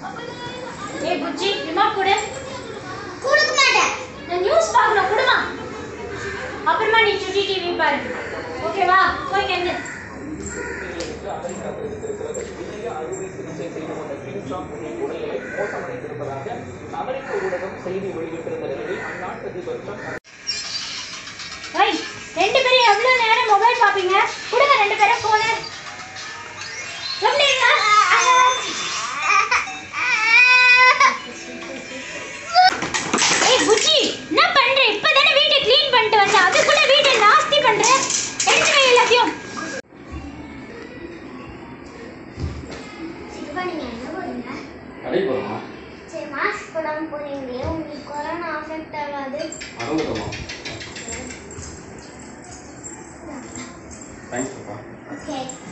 ஏய் புச்சி ரிமோட் கொடு கொடுக்க மாட்டேன் நான் நியூஸ் பார்க்கணும் கொடுமா அப்புறமா நீ சுட்டி டிவி பாரு ஓகேவா போய் கெந்து அமெரிக்கா தெரிவித்திருக்கிறது இதய அறுவை சிகிச்சை செய்து கொண்ட கிம் ஜாங் உன்னின் உடல்நிலை மோசமடைந்திருப்பதாக அமெரிக்க ஊடகம் செய்தி வெளியிட்டிருந்த நிலையில் அந்நாட்டு அதிபர் ட்ரம்ப் ஏய் ரெண்டு பேரும் எவ்வளவு நேரம் மொபைல் பாப்பீங்க கொடுங்க ரெண்டு பேரும் போனு எப்படி இருக்க? ஏய் புச்சி என்ன பண்ற இப்பதானே வீட்டை க்ளீன் பண்ணிட்டு வந்த அதுக்குள்ள வீட்டை நாஸ்தி பண்ற எடுத்து வை எல்லாத்தையும் சிவா நீங்க என்ன போறீங்க கடை போகிறோமா சரி மாஸ்க் போடாம போறீங்களே உங்களுக்கு கொரோனா அஃபெக்ட் ஆகாது மறந்துட்டோமா தேங்க்ஸ் பாப்பா ஓகே